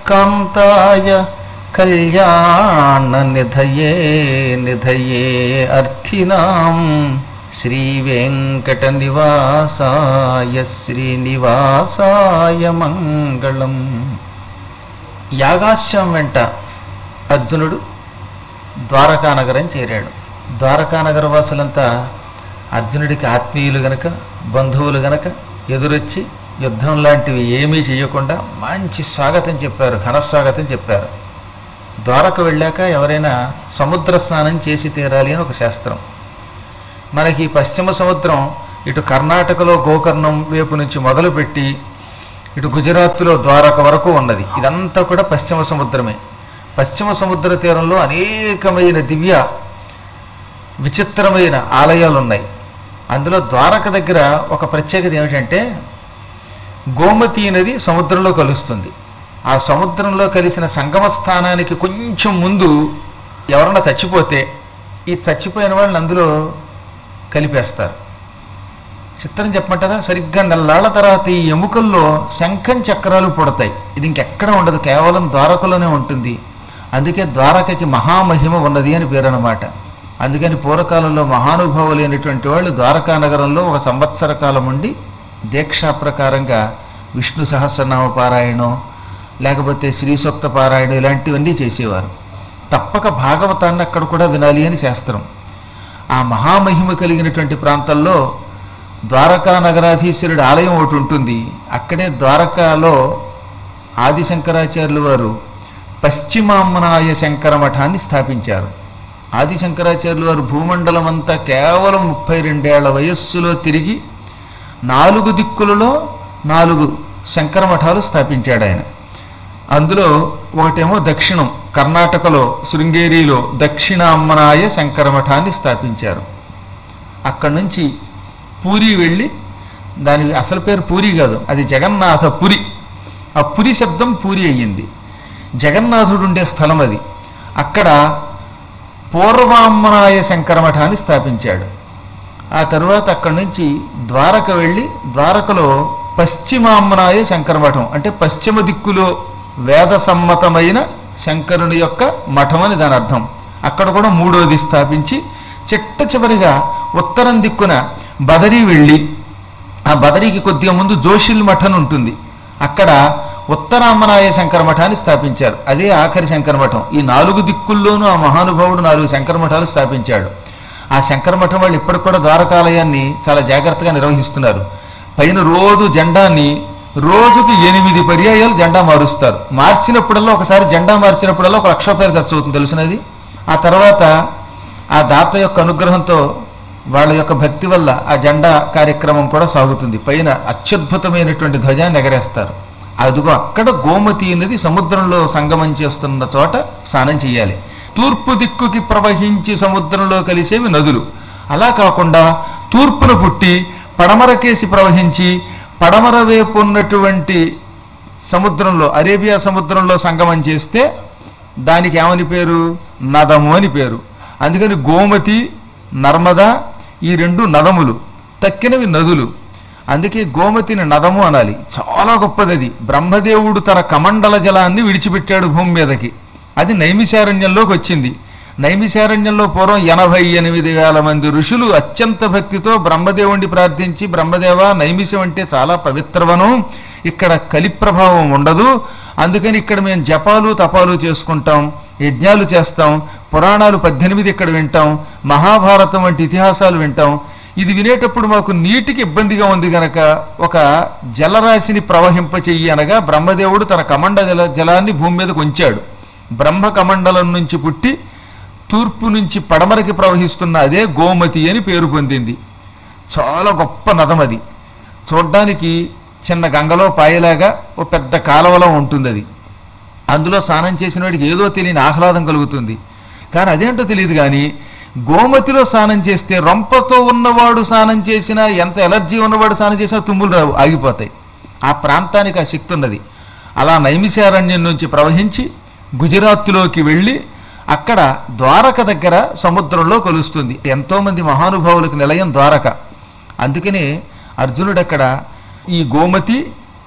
కాంతాయ కళ్యాణ నిధయే నిధయే అర్థినాం శ్రీ వెంకట నివాసాయ శ్రీనివాసాయ మంగళం యాగాశ్యం వెంట అర్జునుడు ద్వారకానగరం చేరాడు ద్వారకానగర వాసులంతా అర్జునుడికి ఆత్మీయులు గనక బంధువులు గనక ఎదురొచ్చి యుద్ధం లాంటివి ఏమీ చేయకుండా మంచి స్వాగతం చెప్పారు ఘన స్వాగతం చెప్పారు ద్వారకు వెళ్ళాక ఎవరైనా సముద్ర స్నానం చేసి తీరాలి అని ఒక శాస్త్రం మనకి ఈ పశ్చిమ సముద్రం ఇటు కర్ణాటకలో గోకర్ణం వైపు నుంచి మొదలుపెట్టి ఇటు గుజరాత్లో ద్వారక వరకు ఉన్నది ఇదంతా కూడా పశ్చిమ సముద్రమే పశ్చిమ సముద్ర తీరంలో అనేకమైన దివ్య విచిత్రమైన ఆలయాలు ఉన్నాయి అందులో ద్వారక దగ్గర ఒక ప్రత్యేకత ఏమిటంటే గోమతి నది సముద్రంలో కలుస్తుంది ఆ సముద్రంలో కలిసిన సంగమ స్థానానికి కొంచెం ముందు ఎవరన్నా చచ్చిపోతే ఈ చచ్చిపోయిన వాళ్ళని అందులో కలిపేస్తారు చిత్రం చెప్పమంటారా సరిగ్గా నెల్లాళ్ల తర్వాత ఈ ఎముకల్లో శంఖం చక్రాలు పుడతాయి ఇది ఇంకెక్కడ ఉండదు కేవలం ద్వారకలోనే ఉంటుంది అందుకే ద్వారకకి మహామహిమ ఉన్నది అని పేరు అనమాట అందుకని పూర్వకాలంలో మహానుభావులు అయినటువంటి వాళ్ళు ద్వారకా నగరంలో ఒక సంవత్సర కాలం ఉండి దీక్షా ప్రకారంగా విష్ణు సహస్రనామ పారాయణం లేకపోతే శ్రీ సూక్త పారాయణం ఇలాంటివన్నీ చేసేవారు తప్పక భాగవతాన్ని అక్కడ కూడా వినాలి అని శాస్త్రం ఆ మహామహిమ కలిగినటువంటి ప్రాంతాల్లో ద్వారకా నగరాధీశ్వరుడి ఆలయం ఒకటి ఉంటుంది అక్కడే ద్వారకాలో ఆదిశంకరాచార్యులు వారు పశ్చిమామ్మనాయ శంకర మఠాన్ని స్థాపించారు ఆదిశంకరాచార్యులు వారు భూమండలం అంతా కేవలం ముప్పై రెండేళ్ల వయస్సులో తిరిగి నాలుగు దిక్కులలో నాలుగు శంకర మఠాలు స్థాపించాడు ఆయన అందులో ఒకటేమో దక్షిణం కర్ణాటకలో శృంగేరిలో దక్షిణామ్మనాయ శంకర మఠాన్ని స్థాపించారు అక్కడి నుంచి పూరి వెళ్ళి దాని అసలు పేరు పూరి కాదు అది జగన్నాథ పురి ఆ పురి శబ్దం పూరి అయ్యింది జగన్నాథుడు ఉండే స్థలం అది అక్కడ పూర్వామ్మనాయ శంకర మఠాన్ని స్థాపించాడు ఆ తరువాత అక్కడి నుంచి ద్వారక వెళ్ళి ద్వారకలో పశ్చిమామ్మనాయ శంకర మఠం అంటే పశ్చిమ దిక్కులో వేద సమ్మతమైన శంకరుని యొక్క మఠం అని దాని అర్థం అక్కడ కూడా మూడోది స్థాపించి చిట్ట చివరిగా ఉత్తరం దిక్కున బదరీ వెళ్ళి ఆ బదరీకి కొద్దిగా ముందు జోషిల్ మఠం ఉంటుంది అక్కడ ఉత్తరామ్మనాయ శంకర మఠాన్ని స్థాపించారు అదే ఆఖరి శంకర మఠం ఈ నాలుగు దిక్కుల్లోనూ ఆ మహానుభావుడు నాలుగు శంకర మఠాలు స్థాపించాడు ఆ శంకర మఠం వాళ్ళు ఇప్పటికి కూడా ద్వారకాలయాన్ని చాలా జాగ్రత్తగా నిర్వహిస్తున్నారు పైన రోజు జెండాన్ని రోజుకి ఎనిమిది పర్యాయాలు జెండా మారుస్తారు మార్చినప్పుడల్లా ఒకసారి జెండా మార్చినప్పుడల్లా ఒక లక్ష రూపాయలు ఖర్చు అవుతుంది తెలిసినది ఆ తర్వాత ఆ దాత యొక్క అనుగ్రహంతో వాళ్ళ యొక్క భక్తి వల్ల ఆ జెండా కార్యక్రమం కూడా సాగుతుంది పైన అత్యద్భుతమైనటువంటి ధ్వజాన్ని ఎగరేస్తారు అదిగో అక్కడ గోమతి అనేది సముద్రంలో సంగమం చేస్తున్న చోట స్నానం చేయాలి తూర్పు దిక్కుకి ప్రవహించి సముద్రంలో కలిసేవి నదులు అలా కాకుండా తూర్పున పుట్టి పడమరకేసి ప్రవహించి పడమర వైపు ఉన్నటువంటి సముద్రంలో అరేబియా సముద్రంలో సంగమం చేస్తే దానికి ఏమని పేరు నదము అని పేరు అందుకని గోమతి నర్మద ఈ రెండు నదములు తక్కినవి నదులు అందుకే గోమతిని నదము అనాలి చాలా గొప్పది అది బ్రహ్మదేవుడు తన కమండల జలాన్ని విడిచిపెట్టాడు భూమి మీదకి అది నైమిశారణ్యంలోకి వచ్చింది నైమిశారణ్యంలో పూర్వం ఎనభై ఎనిమిది వేల మంది ఋషులు అత్యంత భక్తితో బ్రహ్మదేవుణ్ణి ప్రార్థించి బ్రహ్మదేవ నైమిషం అంటే చాలా పవిత్రవనం ఇక్కడ కలి ప్రభావం ఉండదు అందుకని ఇక్కడ మేము జపాలు తపాలు చేసుకుంటాం యజ్ఞాలు చేస్తాం పురాణాలు పద్దెనిమిది ఇక్కడ వింటాం మహాభారతం వంటి ఇతిహాసాలు వింటాం ఇది వినేటప్పుడు మాకు నీటికి ఇబ్బందిగా ఉంది గనక ఒక జలరాశిని ప్రవహింప చెయ్యి అనగా బ్రహ్మదేవుడు తన కమండ జల జలాన్ని భూమి మీదకు ఉంచాడు బ్రహ్మ కమండలం నుంచి పుట్టి తూర్పు నుంచి పడమరకి ప్రవహిస్తున్న అదే గోమతి అని పేరు పొందింది చాలా గొప్ప నదం అది చూడ్డానికి చిన్న గంగలో పాయలాగా ఓ పెద్ద కాలవలో ఉంటుంది అది అందులో స్నానం చేసిన వాడికి ఏదో తెలియని ఆహ్లాదం కలుగుతుంది కానీ అదేంటో తెలియదు కానీ గోమతిలో స్నానం చేస్తే రొంపతో ఉన్నవాడు స్నానం చేసినా ఎంత ఎలర్జీ ఉన్నవాడు స్నానం చేసినా తుమ్ములు రావు ఆగిపోతాయి ఆ ప్రాంతానికి ఆ శక్తి ఉన్నది అలా నైమిశారణ్యం నుంచి ప్రవహించి గుజరాత్లోకి వెళ్ళి అక్కడ ద్వారక దగ్గర సముద్రంలో కలుస్తుంది ఎంతోమంది మహానుభావులకు నిలయం ద్వారక అందుకనే అర్జునుడు అక్కడ ఈ గోమతి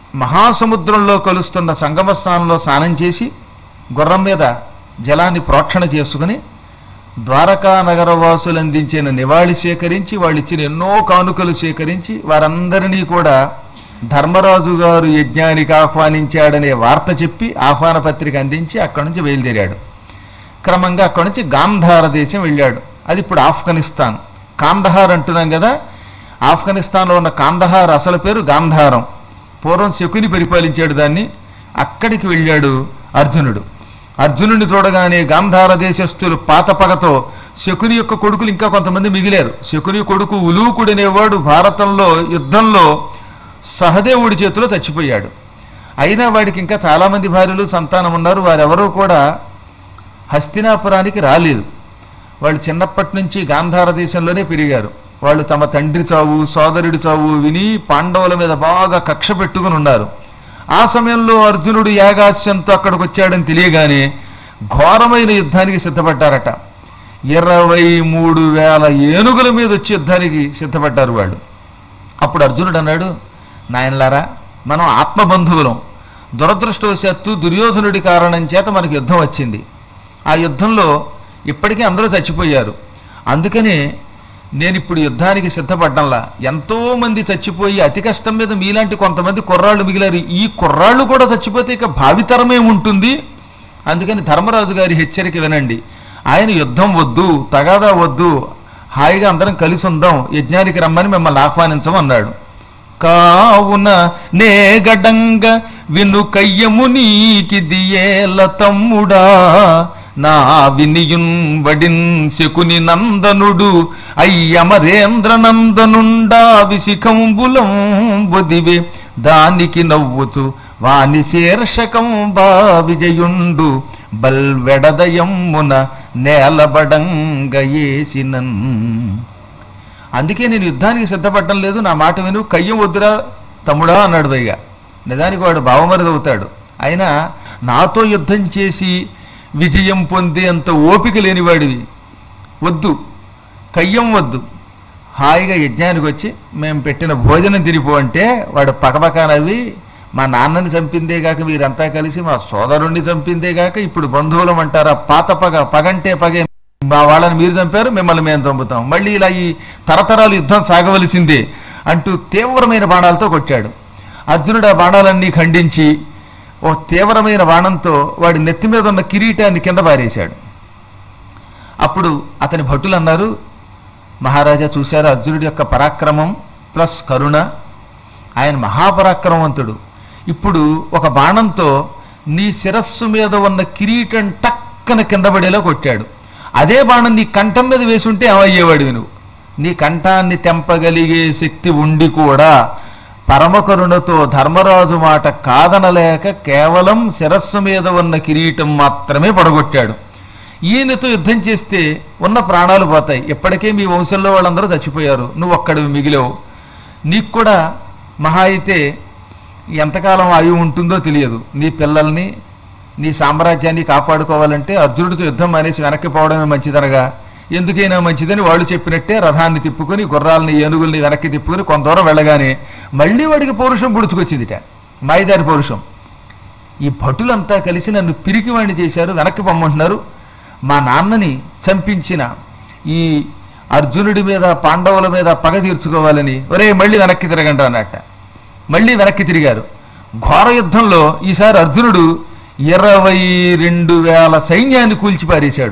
మహాసముద్రంలో కలుస్తున్న సంగమ స్నానంలో స్నానం చేసి గుర్రం మీద జలాన్ని ప్రోక్షణ చేసుకుని ద్వారకా నగర వాసులు అందించిన నివాళి సేకరించి వాళ్ళు ఇచ్చిన ఎన్నో కానుకలు సేకరించి వారందరినీ కూడా ధర్మరాజు గారు యజ్ఞానికి ఆహ్వానించాడనే వార్త చెప్పి ఆహ్వాన పత్రిక అందించి అక్కడి నుంచి బయలుదేరాడు క్రమంగా అక్కడి నుంచి గాంధార దేశం వెళ్ళాడు అది ఇప్పుడు ఆఫ్ఘనిస్తాన్ కాందహార్ అంటున్నాం కదా ఆఫ్ఘనిస్తాన్లో ఉన్న కాందహార్ అసలు పేరు గాంధారం పూర్వం శకుని పరిపాలించాడు దాన్ని అక్కడికి వెళ్ళాడు అర్జునుడు అర్జునుడిని చూడగానే గాంధార దేశస్థులు పాత పగతో శకుని యొక్క కొడుకులు ఇంకా కొంతమంది మిగిలారు శకుని కొడుకు ఉలూకుడు అనేవాడు భారతంలో యుద్ధంలో సహదేవుడి చేతిలో చచ్చిపోయాడు అయినా వాడికి ఇంకా చాలామంది భార్యలు సంతానం ఉన్నారు వారెవరూ కూడా హస్తినాపురానికి రాలేదు వాళ్ళు చిన్నప్పటి నుంచి గాంధార దేశంలోనే పెరిగారు వాళ్ళు తమ తండ్రి చావు సోదరుడి చావు విని పాండవుల మీద బాగా కక్ష పెట్టుకుని ఉన్నారు ఆ సమయంలో అర్జునుడు యాగాస్యంతో అక్కడికి వచ్చాడని తెలియగానే ఘోరమైన యుద్ధానికి సిద్ధపడ్డారట ఇరవై మూడు వేల ఏనుగుల మీద వచ్చి యుద్ధానికి సిద్ధపడ్డారు వాళ్ళు అప్పుడు అర్జునుడు అన్నాడు నాయనలారా మనం ఆత్మబంధువులం దురదృష్టవశాత్తు దుర్యోధనుడి కారణం చేత మనకు యుద్ధం వచ్చింది ఆ యుద్ధంలో ఇప్పటికీ అందరూ చచ్చిపోయారు అందుకనే నేను ఇప్పుడు యుద్ధానికి సిద్ధపడ్డంలా ఎంతో మంది చచ్చిపోయి అతి కష్టం మీద మీలాంటి కొంతమంది కుర్రాళ్ళు మిగిలారు ఈ కుర్రాళ్ళు కూడా చచ్చిపోతే ఇక భావితరమే ఉంటుంది అందుకని ధర్మరాజు గారి హెచ్చరిక వినండి ఆయన యుద్ధం వద్దు తగాదా వద్దు హాయిగా అందరం కలిసి ఉందాం యజ్ఞానికి రమ్మని మిమ్మల్ని ఆహ్వానించమన్నాడు కావున నే గడంగ విను కయ్యము నీకిది ఏల తమ్ముడా నా వినియున్ వడిన్ శకుని నందనుడు అయ్యమరేంద్ర నందనుండా విశిఖంబులం బొదివే దానికి నవ్వుతూ వాని శీర్షకం బా విజయుండు బల్వెడదయమ్మున నేలబడంగయేసినన్ అందుకే నేను యుద్ధానికి సిద్ధపడడం లేదు నా మాట విను కయ్యం వద్దురా తమ్ముడా అన్నాడు పైగా నిజానికి వాడు భావమరిది అవుతాడు అయినా నాతో యుద్ధం చేసి విజయం పొందే అంత ఓపిక లేనివాడివి వద్దు కయ్యం వద్దు హాయిగా యజ్ఞానికి వచ్చి మేము పెట్టిన భోజనం తిరిపో అంటే వాడు పకపకానవి మా నాన్నని చంపిందే గాక వీరంతా కలిసి మా సోదరుణ్ణి చంపిందే గాక ఇప్పుడు బంధువులం అంటారా పాత పగ పగంటే పగే మా వాళ్ళని మీరు చంపారు మిమ్మల్ని మేము చంపుతాం మళ్ళీ ఇలా ఈ తరతరాలు యుద్ధం సాగవలసిందే అంటూ తీవ్రమైన బాణాలతో కొట్టాడు అర్జునుడు ఆ బాణాలన్నీ ఖండించి ఓ తీవ్రమైన బాణంతో వాడి నెత్తి మీద ఉన్న కిరీటాన్ని కింద పారేశాడు అప్పుడు అతని భటులు అన్నారు మహారాజా చూశారు అర్జునుడి యొక్క పరాక్రమం ప్లస్ కరుణ ఆయన మహాపరాక్రమవంతుడు ఇప్పుడు ఒక బాణంతో నీ శిరస్సు మీద ఉన్న కిరీటం టక్కన కింద పడేలా కొట్టాడు అదే బాణం నీ కంఠం మీద వేసుంటే ఏమయ్యేవాడివి నువ్వు నీ కంఠాన్ని తెంపగలిగే శక్తి ఉండి కూడా పరమకరుణతో ధర్మరాజు మాట కాదనలేక కేవలం శిరస్సు మీద ఉన్న కిరీటం మాత్రమే పడగొట్టాడు ఈయనతో యుద్ధం చేస్తే ఉన్న ప్రాణాలు పోతాయి ఇప్పటికే మీ వంశంలో వాళ్ళందరూ చచ్చిపోయారు నువ్వు ఒక్కడివి మిగిలేవు నీకు కూడా మహా అయితే ఎంతకాలం ఆయువు ఉంటుందో తెలియదు నీ పిల్లల్ని నీ సామ్రాజ్యాన్ని కాపాడుకోవాలంటే అర్జునుడితో యుద్ధం మానేసి వెనక్కి పోవడమే మంచిదనగా ఎందుకైనా మంచిదని వాళ్ళు చెప్పినట్టే రథాన్ని తిప్పుకొని గుర్రాలని ఏనుగుల్ని వెనక్కి తిప్పుకొని కొంత దూరం వెళ్ళగానే మళ్ళీ వాడికి పౌరుషం పుడుచుకొచ్చిందిట మాయిదారి పౌరుషం ఈ భటులంతా కలిసి నన్ను పిరికివాణ్ణి చేశారు వెనక్కి పొమ్మంటున్నారు మా నాన్నని చంపించిన ఈ అర్జునుడి మీద పాండవుల మీద పగ తీర్చుకోవాలని ఒరే మళ్ళీ వెనక్కి తిరగండి అన్నట్ట మళ్ళీ వెనక్కి తిరిగారు ఘోర యుద్ధంలో ఈసారి అర్జునుడు ఇరవై రెండు వేల సైన్యాన్ని కూల్చిపారేశాడు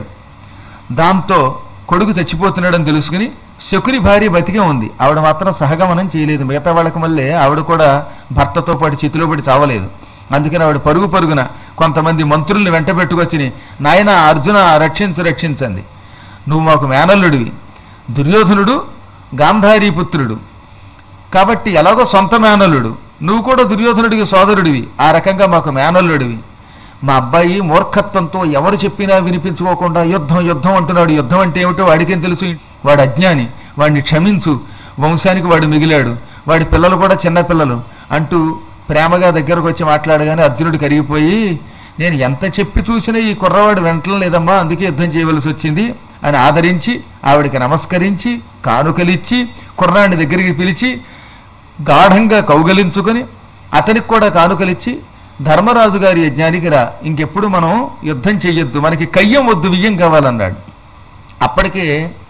దాంతో కొడుకు చచ్చిపోతున్నాడని తెలుసుకుని శకుని భార్య బతికే ఉంది ఆవిడ మాత్రం సహగమనం చేయలేదు మిగతా వాళ్ళకి మళ్ళీ ఆవిడ కూడా భర్తతో పాటు చేతిలో పడి చావలేదు అందుకని ఆవిడ పరుగు పరుగున కొంతమంది మంత్రుల్ని వెంట పెట్టుకొచ్చి నాయన అర్జున రక్షించు రక్షించండి నువ్వు మాకు మేనల్లుడివి దుర్యోధనుడు గాంధారీ పుత్రుడు కాబట్టి ఎలాగో సొంత మేనల్లుడు నువ్వు కూడా దుర్యోధనుడికి సోదరుడివి ఆ రకంగా మాకు మేనల్లుడివి మా అబ్బాయి మూర్ఖత్వంతో ఎవరు చెప్పినా వినిపించుకోకుండా యుద్ధం యుద్ధం అంటున్నాడు యుద్ధం అంటే ఏమిటో వాడికేం తెలుసు వాడు అజ్ఞాని వాడిని క్షమించు వంశానికి వాడు మిగిలాడు వాడి పిల్లలు కూడా చిన్న పిల్లలు అంటూ ప్రేమగా దగ్గరకు వచ్చి మాట్లాడగానే అర్జునుడు కరిగిపోయి నేను ఎంత చెప్పి చూసినా ఈ కుర్రవాడు వెంటనే లేదమ్మా అందుకే యుద్ధం చేయవలసి వచ్చింది అని ఆదరించి ఆవిడకి నమస్కరించి కానుకలిచ్చి కుర్రాడిని దగ్గరికి పిలిచి గాఢంగా కౌగలించుకొని అతనికి కూడా కానుకలిచ్చి ధర్మరాజు గారి యజ్ఞానికి రా ఇంకెప్పుడు మనం యుద్ధం చెయ్యొద్దు మనకి కయ్యం వద్దు వియ్యం కావాలన్నాడు అప్పటికే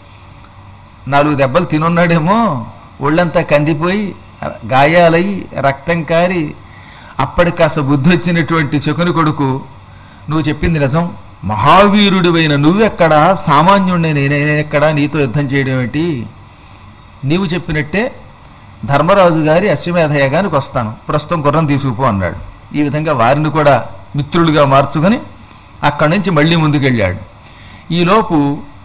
నాలుగు దెబ్బలు తినున్నాడేమో ఒళ్ళంతా కందిపోయి గాయాలయ్యి రక్తం కారి అప్పటికి కాస్త బుద్ధి వచ్చినటువంటి శకుని కొడుకు నువ్వు చెప్పింది నిజం మహావీరుడివైన నువ్వెక్కడా సామాన్యుడిని నేనెక్కడా నీతో యుద్ధం చేయడం ఏంటి నీవు చెప్పినట్టే ధర్మరాజు గారి అశ్వమేధ యాగానికి వస్తాను ప్రస్తుతం గుర్రం తీసుకుపో అన్నాడు ఈ విధంగా వారిని కూడా మిత్రులుగా మార్చుకొని అక్కడి నుంచి మళ్ళీ ముందుకెళ్ళాడు ఈలోపు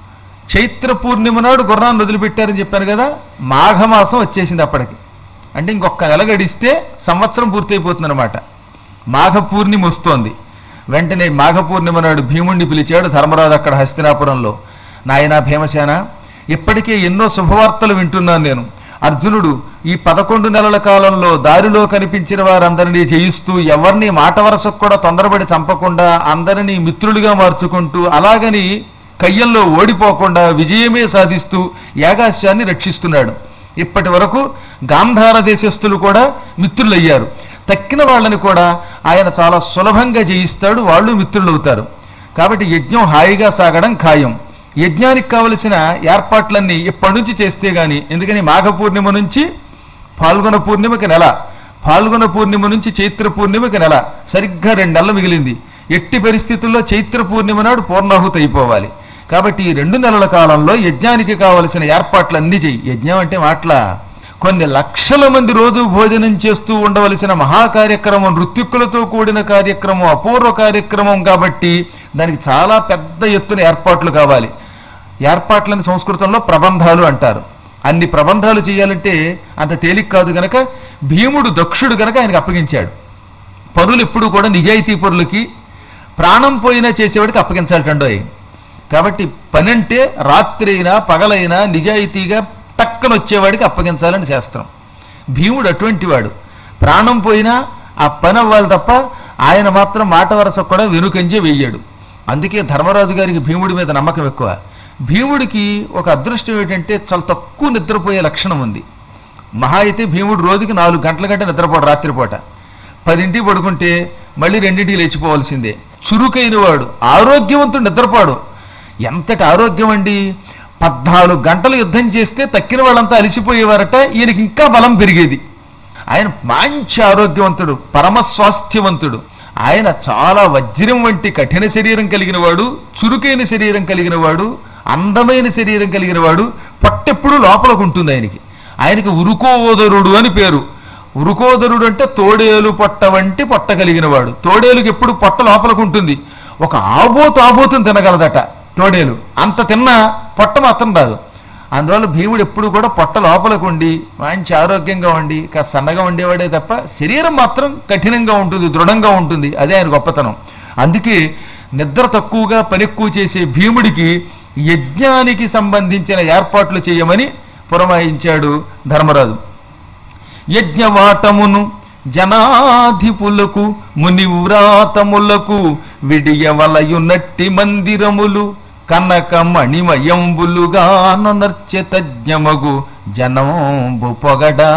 చైత్ర పూర్ణిమ నాడు గుర్రాన్ని వదిలిపెట్టారని చెప్పాను కదా మాఘమాసం వచ్చేసింది అప్పటికి అంటే ఇంకొక నెల గడిస్తే సంవత్సరం పూర్తయిపోతుందన్నమాట మాఘ పూర్ణిమ వస్తోంది వెంటనే మాఘ పూర్ణిమ నాడు భీముణ్ణి పిలిచాడు ధర్మరాజు అక్కడ హస్తినాపురంలో నాయనా భీమసేన ఇప్పటికే ఎన్నో శుభవార్తలు వింటున్నాను నేను అర్జునుడు ఈ పదకొండు నెలల కాలంలో దారిలో కనిపించిన వారందరినీ జయిస్తూ ఎవరిని మాట వరసకు కూడా తొందరపడి చంపకుండా అందరినీ మిత్రులుగా మార్చుకుంటూ అలాగని కయ్యంలో ఓడిపోకుండా విజయమే సాధిస్తూ యాగాస్యాన్ని రక్షిస్తున్నాడు ఇప్పటి వరకు గాంధార దేశస్థులు కూడా మిత్రులయ్యారు తక్కిన వాళ్ళని కూడా ఆయన చాలా సులభంగా జయిస్తాడు వాళ్ళు మిత్రులవుతారు కాబట్టి యజ్ఞం హాయిగా సాగడం ఖాయం యజ్ఞానికి కావలసిన ఏర్పాట్లన్నీ ఇప్పటి నుంచి చేస్తే గాని ఎందుకని మాఘ పూర్ణిమ నుంచి పాల్గొన పూర్ణిమకి నెల పాల్గొన పూర్ణిమ నుంచి చైత్ర పూర్ణిమకి నెల సరిగ్గా రెండు నెలలు మిగిలింది ఎట్టి పరిస్థితుల్లో చైత్ర పూర్ణిమ నాడు పూర్ణాహుతి అయిపోవాలి కాబట్టి ఈ రెండు నెలల కాలంలో యజ్ఞానికి కావలసిన ఏర్పాట్లన్నీ చెయ్యి యజ్ఞం అంటే మాటల కొన్ని లక్షల మంది రోజు భోజనం చేస్తూ ఉండవలసిన మహాకార్యక్రమం ఋత్విక్కులతో కూడిన కార్యక్రమం అపూర్వ కార్యక్రమం కాబట్టి దానికి చాలా పెద్ద ఎత్తున ఏర్పాట్లు కావాలి ఏర్పాట్లని సంస్కృతంలో ప్రబంధాలు అంటారు అన్ని ప్రబంధాలు చేయాలంటే అంత తేలిక కాదు గనక భీముడు దక్షుడు గనక ఆయనకు అప్పగించాడు పనులు ఎప్పుడు కూడా నిజాయితీ పనులకి ప్రాణం పోయినా చేసేవాడికి అప్పగించాలటండోయ్ కాబట్టి పని అంటే రాత్రి అయినా పగలైనా నిజాయితీగా టక్కన వచ్చేవాడికి అప్పగించాలని శాస్త్రం భీముడు అటువంటి వాడు ప్రాణం పోయినా ఆ పని అవ్వాలి తప్ప ఆయన మాత్రం మాట వరస కూడా వెనుకంజే వెయ్యాడు అందుకే ధర్మరాజు గారికి భీముడి మీద నమ్మకం ఎక్కువ భీముడికి ఒక అదృష్టం ఏంటంటే చాలా తక్కువ నిద్రపోయే లక్షణం ఉంది మహా అయితే భీముడు రోజుకి నాలుగు గంటల గంట నిద్రపోడు రాత్రిపూట పదింటికి పడుకుంటే మళ్ళీ రెండింటికి లేచిపోవాల్సిందే చురుకైన వాడు ఆరోగ్యవంతుడు నిద్రపోడు ఎంతటి ఆరోగ్యం అండి పద్నాలుగు గంటలు యుద్ధం చేస్తే తక్కిన వాళ్ళంతా అలసిపోయేవారట ఈయనకి ఇంకా బలం పెరిగేది ఆయన మంచి ఆరోగ్యవంతుడు పరమ స్వాస్థ్యవంతుడు ఆయన చాలా వజ్రం వంటి కఠిన శరీరం కలిగిన వాడు చురుకైన శరీరం కలిగిన వాడు అందమైన శరీరం కలిగిన వాడు పొట్టెప్పుడు లోపలకు ఉంటుంది ఆయనకి ఆయనకి ఉరుకోదరుడు అని పేరు ఉరుకోదరుడు అంటే తోడేలు పొట్ట వంటి పొట్ట కలిగిన వాడు తోడేలుకి ఎప్పుడు పొట్ట లోపలకు ఉంటుంది ఒక ఆబోతు ఆబోతుని తినగలదట తోడేలు అంత తిన్నా పొట్ట మాత్రం రాదు అందువల్ల భీముడు ఎప్పుడు కూడా పొట్ట లోపలకు ఉండి మంచి ఆరోగ్యంగా ఉండి కాస్త సన్నగా ఉండేవాడే తప్ప శరీరం మాత్రం కఠినంగా ఉంటుంది దృఢంగా ఉంటుంది అదే ఆయన గొప్పతనం అందుకే నిద్ర తక్కువగా పని ఎక్కువ చేసే భీముడికి యజ్ఞానికి సంబంధించిన ఏర్పాట్లు చేయమని పురమాయించాడు ధర్మరాజు యజ్ఞవాటమును జనాధిపులకు మునివ్రాతములకు విడియవలయునట్టి మందిరములు కనక మణిమయంబులుగా నొనర్చెతజ్ఞమగు జనంబు పొగడా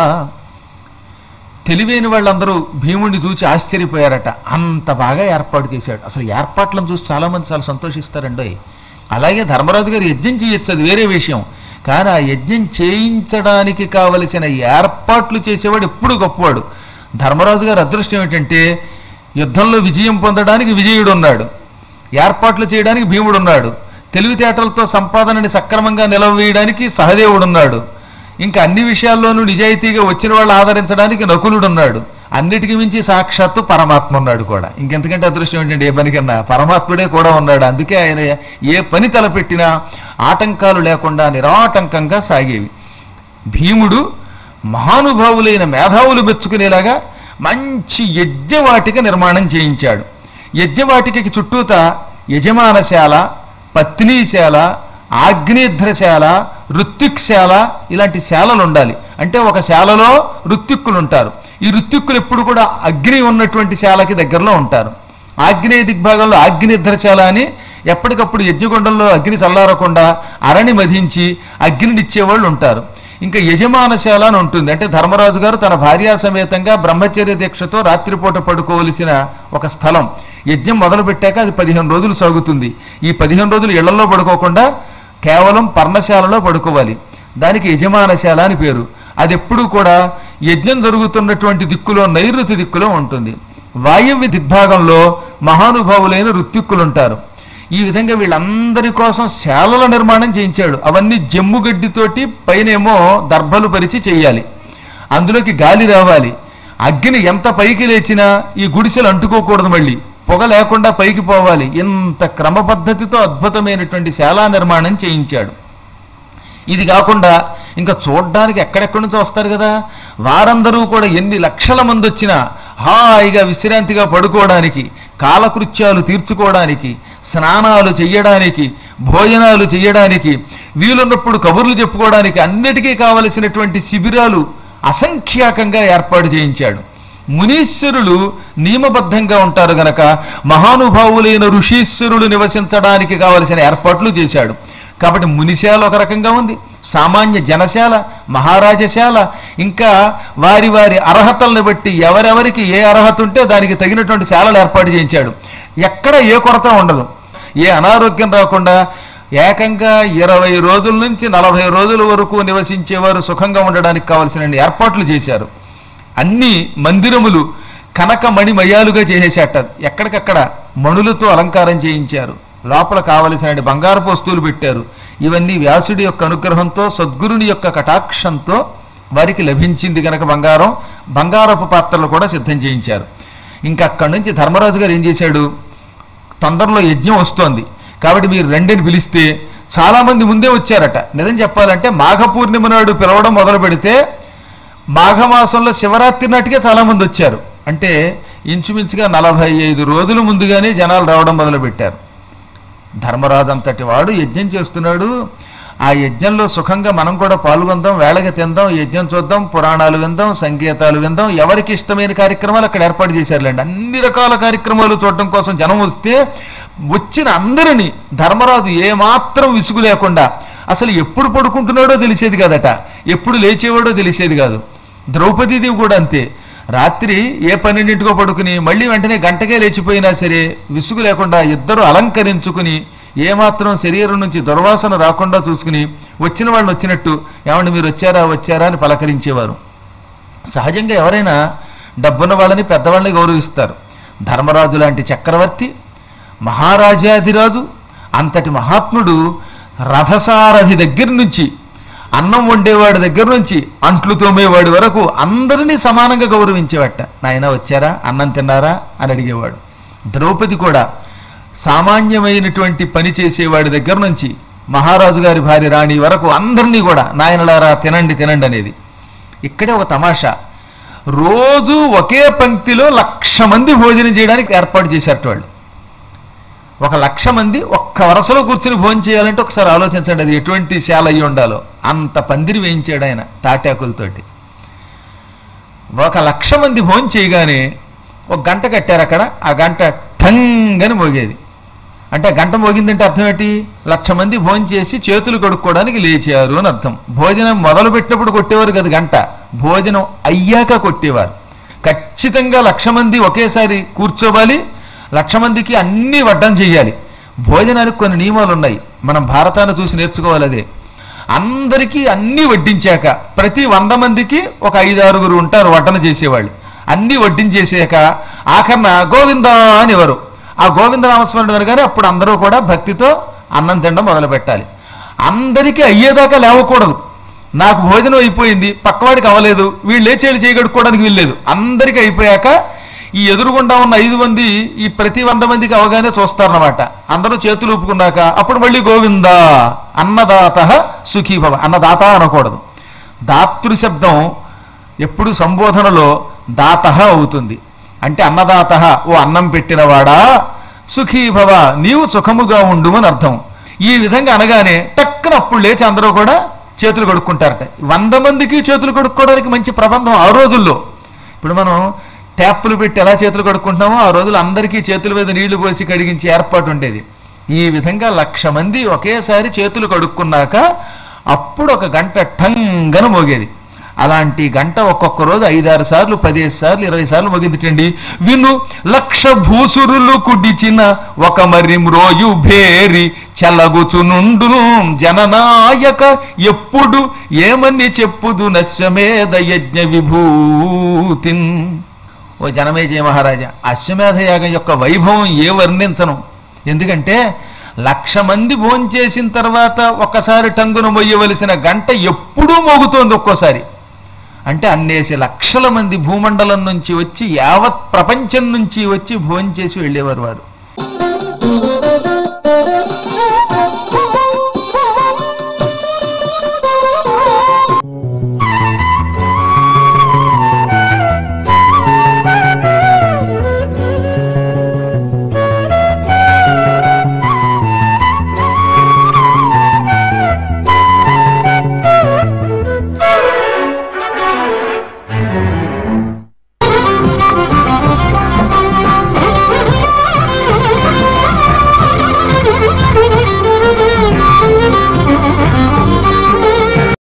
తెలివైన వాళ్ళందరూ భీముడిని చూసి ఆశ్చర్యపోయారట అంత బాగా ఏర్పాటు చేశాడు అసలు ఏర్పాట్లను చూసి చాలా మంది చాలా సంతోషిస్తారండి అలాగే ధర్మరాజు గారు యజ్ఞం చేయొచ్చు అది వేరే విషయం కానీ ఆ యజ్ఞం చేయించడానికి కావలసిన ఏర్పాట్లు చేసేవాడు ఎప్పుడు గొప్పవాడు ధర్మరాజు గారి అదృష్టం ఏంటంటే యుద్ధంలో విజయం పొందడానికి విజయుడు ఉన్నాడు ఏర్పాట్లు చేయడానికి భీముడు ఉన్నాడు తెలివితేటలతో సంపాదనని సక్రమంగా నిలవేయడానికి సహదేవుడు ఉన్నాడు ఇంకా అన్ని విషయాల్లోనూ నిజాయితీగా వచ్చిన వాళ్ళు ఆదరించడానికి నకులుడు ఉన్నాడు అన్నిటికీ మించి సాక్షాత్తు పరమాత్మ ఉన్నాడు కూడా ఇంకెంతకంటే అదృష్టం ఏంటంటే ఏ పనికన్నా పరమాత్ముడే కూడా ఉన్నాడు అందుకే ఆయన ఏ పని తలపెట్టినా ఆటంకాలు లేకుండా నిరాటంకంగా సాగేవి భీముడు మహానుభావులైన మేధావులు మెచ్చుకునేలాగా మంచి యజ్ఞవాటిక నిర్మాణం చేయించాడు యజ్ఞవాటికకి చుట్టూత యజమానశాల పత్నీశాల ఆగ్నేధ్రశాల ఋత్విక్శాల ఇలాంటి శాలలు ఉండాలి అంటే ఒక శాలలో ఋత్విక్కులు ఉంటారు ఈ ఋత్విక్కులు ఎప్పుడు కూడా అగ్ని ఉన్నటువంటి శాలకి దగ్గరలో ఉంటారు ఆగ్నేయ దిగ్భాగంలో ఆగ్నేధ్రశాల అని ఎప్పటికప్పుడు యజ్ఞగుండంలో అగ్ని చల్లారకుండా అరణి మధించి అగ్నినిచ్చేవాళ్ళు ఉంటారు ఇంకా యజమానశాల అని ఉంటుంది అంటే ధర్మరాజు గారు తన భార్యా సమేతంగా బ్రహ్మచర్య దీక్షతో రాత్రిపూట పడుకోవలసిన ఒక స్థలం యజ్ఞం మొదలు పెట్టాక అది పదిహేను రోజులు సాగుతుంది ఈ పదిహేను రోజులు ఇళ్లలో పడుకోకుండా కేవలం పర్ణశాలలో పడుకోవాలి దానికి యజమానశాల అని పేరు అది ఎప్పుడూ కూడా యజ్ఞం జరుగుతున్నటువంటి దిక్కులో నైరుతి దిక్కులో ఉంటుంది వాయవ్య దిగ్భాగంలో మహానుభావులైన ఋత్విక్కులు ఉంటారు ఈ విధంగా వీళ్ళందరి కోసం శాలల నిర్మాణం చేయించాడు అవన్నీ జమ్ము గడ్డితోటి పైనేమో దర్భలు పరిచి చేయాలి అందులోకి గాలి రావాలి అగ్ని ఎంత పైకి లేచినా ఈ గుడిసెలు అంటుకోకూడదు మళ్ళీ పొగ లేకుండా పైకి పోవాలి ఇంత క్రమ పద్ధతితో అద్భుతమైనటువంటి శాలా నిర్మాణం చేయించాడు ఇది కాకుండా ఇంకా చూడ్డానికి ఎక్కడెక్కడి నుంచి వస్తారు కదా వారందరూ కూడా ఎన్ని లక్షల మంది వచ్చినా హాయిగా విశ్రాంతిగా పడుకోవడానికి కాలకృత్యాలు తీర్చుకోవడానికి స్నానాలు చెయ్యడానికి భోజనాలు చెయ్యడానికి వీలున్నప్పుడు కబుర్లు చెప్పుకోవడానికి అన్నిటికీ కావలసినటువంటి శిబిరాలు అసంఖ్యాకంగా ఏర్పాటు చేయించాడు మునీశ్వరులు నియమబద్ధంగా ఉంటారు గనక మహానుభావులైన ఋషీశ్వరులు నివసించడానికి కావలసిన ఏర్పాట్లు చేశాడు కాబట్టి మునిశాల ఒక రకంగా ఉంది సామాన్య జనశాల మహారాజశాల ఇంకా వారి వారి అర్హతలను బట్టి ఎవరెవరికి ఏ అర్హత ఉంటే దానికి తగినటువంటి శాలలు ఏర్పాటు చేయించాడు ఎక్కడ ఏ కొరత ఉండదు ఏ అనారోగ్యం రాకుండా ఏకంగా ఇరవై రోజుల నుంచి నలభై రోజుల వరకు నివసించేవారు సుఖంగా ఉండడానికి కావలసిన ఏర్పాట్లు చేశారు అన్ని మందిరములు కనక మణిమయాలుగా చేసేసేట ఎక్కడికక్కడ మణులతో అలంకారం చేయించారు లోపల కావలసిన బంగారపు వస్తువులు పెట్టారు ఇవన్నీ వ్యాసుడి యొక్క అనుగ్రహంతో సద్గురుని యొక్క కటాక్షంతో వారికి లభించింది గనక బంగారం బంగారపు పాత్రలు కూడా సిద్ధం చేయించారు ఇంకా అక్కడి నుంచి ధర్మరాజు గారు ఏం చేశాడు తొందరలో యజ్ఞం వస్తోంది కాబట్టి మీరు రెండిని పిలిస్తే చాలా మంది ముందే వచ్చారట నిజం చెప్పాలంటే మాఘ పూర్ణిమ నాడు పిలవడం మొదలు పెడితే మాఘమాసంలో శివరాత్రి నాటికే చాలా మంది వచ్చారు అంటే ఇంచుమించుగా నలభై ఐదు రోజుల ముందుగానే జనాలు రావడం మొదలుపెట్టారు ధర్మరాజు అంతటి వాడు యజ్ఞం చేస్తున్నాడు ఆ యజ్ఞంలో సుఖంగా మనం కూడా పాల్గొందాం వేళకి తిందాం యజ్ఞం చూద్దాం పురాణాలు విందాం సంగీతాలు విందాం ఎవరికి ఇష్టమైన కార్యక్రమాలు అక్కడ ఏర్పాటు చేశారులేండి అన్ని రకాల కార్యక్రమాలు చూడటం కోసం జనం వస్తే వచ్చిన అందరినీ ధర్మరాజు ఏమాత్రం విసుగు లేకుండా అసలు ఎప్పుడు పడుకుంటున్నాడో తెలిసేది కాదట ఎప్పుడు లేచేవాడో తెలిసేది కాదు ద్రౌపదీదేవి కూడా అంతే రాత్రి ఏ పన్నెండింటికో పడుకుని మళ్ళీ వెంటనే గంటకే లేచిపోయినా సరే విసుగు లేకుండా ఇద్దరు అలంకరించుకుని ఏమాత్రం శరీరం నుంచి దుర్వాసన రాకుండా చూసుకుని వచ్చిన వాళ్ళు వచ్చినట్టు ఏమండి మీరు వచ్చారా వచ్చారా అని పలకరించేవారు సహజంగా ఎవరైనా డబ్బున్న వాళ్ళని పెద్దవాళ్ళని గౌరవిస్తారు ధర్మరాజు లాంటి చక్రవర్తి మహారాజాధిరాజు అంతటి మహాత్ముడు రథసారథి దగ్గర నుంచి అన్నం వండేవాడి దగ్గర నుంచి అంట్లు తోమేవాడి వరకు అందరినీ సమానంగా గౌరవించేవాట నాయన వచ్చారా అన్నం తిన్నారా అని అడిగేవాడు ద్రౌపది కూడా సామాన్యమైనటువంటి పని చేసేవాడి దగ్గర నుంచి మహారాజు గారి భార్య రాణి వరకు అందరినీ కూడా నాయనలారా తినండి తినండి అనేది ఇక్కడే ఒక తమాషా రోజు ఒకే పంక్తిలో లక్ష మంది భోజనం చేయడానికి ఏర్పాటు చేశారట వాళ్ళు ఒక లక్ష మంది ఒక్క వరుసలో కూర్చుని భోజనం చేయాలంటే ఒకసారి ఆలోచించండి అది ఎటువంటి శాల అయ్యి ఉండాలో అంత పందిరి వేయించాడు ఆయన తాటాకులతోటి ఒక లక్ష మంది భోజనం చేయగానే ఒక గంట కట్టారు అక్కడ ఆ గంట ఠంగ్ అని మోగేది అంటే గంట మోగిందంటే అర్థం ఏంటి లక్ష మంది భోజనం చేసి చేతులు కడుక్కోవడానికి లేచారు అని అర్థం భోజనం మొదలు పెట్టినప్పుడు కొట్టేవారు కదా గంట భోజనం అయ్యాక కొట్టేవారు ఖచ్చితంగా లక్ష మంది ఒకేసారి కూర్చోవాలి లక్ష మందికి అన్ని వడ్డం చేయాలి భోజనానికి కొన్ని నియమాలు ఉన్నాయి మనం భారతాన్ని చూసి నేర్చుకోవాలి అదే అందరికీ అన్ని వడ్డించాక ప్రతి వంద మందికి ఒక ఐదు ఆరుగురు ఉంటారు వడ్డన చేసేవాళ్ళు అన్ని వడ్డించేసాక ఆఖరణ గోవింద అని ఎవరు ఆ గోవింద నామస్మరణ వినగానే అప్పుడు అందరూ కూడా భక్తితో అన్నం తినడం మొదలు పెట్టాలి అందరికీ అయ్యేదాకా లేవకూడదు నాకు భోజనం అయిపోయింది పక్కవాడికి అవ్వలేదు వీళ్ళు లేచేళ్ళు చేయగడుక్కోవడానికి వీల్లేదు అందరికీ అయిపోయాక ఈ ఎదురుగుండా ఉన్న ఐదు మంది ఈ ప్రతి వంద మందికి అవగానే చూస్తారన్నమాట అందరూ చేతులు ఊపుకున్నాక అప్పుడు మళ్ళీ గోవింద అన్నదాత సుఖీభవ అన్నదాత అనకూడదు దాతృ శబ్దం ఎప్పుడు సంబోధనలో దాత అవుతుంది అంటే అన్నదాత ఓ అన్నం పెట్టినవాడా సుఖీభవ నీవు సుఖముగా ఉండు అని అర్థం ఈ విధంగా అనగానే టక్కున అప్పుడు లేచి అందరూ కూడా చేతులు కడుక్కుంటారట వంద మందికి చేతులు కడుక్కోవడానికి మంచి ప్రబంధం ఆ రోజుల్లో ఇప్పుడు మనం ట్యాప్పులు పెట్టి ఎలా చేతులు కడుక్కుంటున్నామో ఆ రోజులు అందరికీ చేతుల మీద నీళ్లు పోసి కడిగించే ఏర్పాటు ఉండేది ఈ విధంగా లక్ష మంది ఒకేసారి చేతులు కడుక్కున్నాక అప్పుడు ఒక గంట ఠంగన మోగేది అలాంటి గంట ఒక్కొక్క రోజు ఐదారు సార్లు పదిహేను సార్లు ఇరవై సార్లు మోగిందిటండి విను లక్ష భూసురులు కుడిచిన ఒక మరి మ్రోయు భేరి చెలగుచునుండును జననాయక ఎప్పుడు ఏమని చెప్పుదు నశ్వమేధ యజ్ఞ విభూతిన్ ఓ జనమేజయ మహారాజా అశ్వమేధ యాగం యొక్క వైభవం ఏ వర్ణించను ఎందుకంటే లక్ష మంది భోంచేసిన తర్వాత ఒక్కసారి టంగును మొయ్యవలసిన గంట ఎప్పుడూ మోగుతోంది ఒక్కోసారి అంటే అన్నేసి లక్షల మంది భూమండలం నుంచి వచ్చి యావత్ ప్రపంచం నుంచి వచ్చి భోంచేసి వెళ్ళేవారు వారు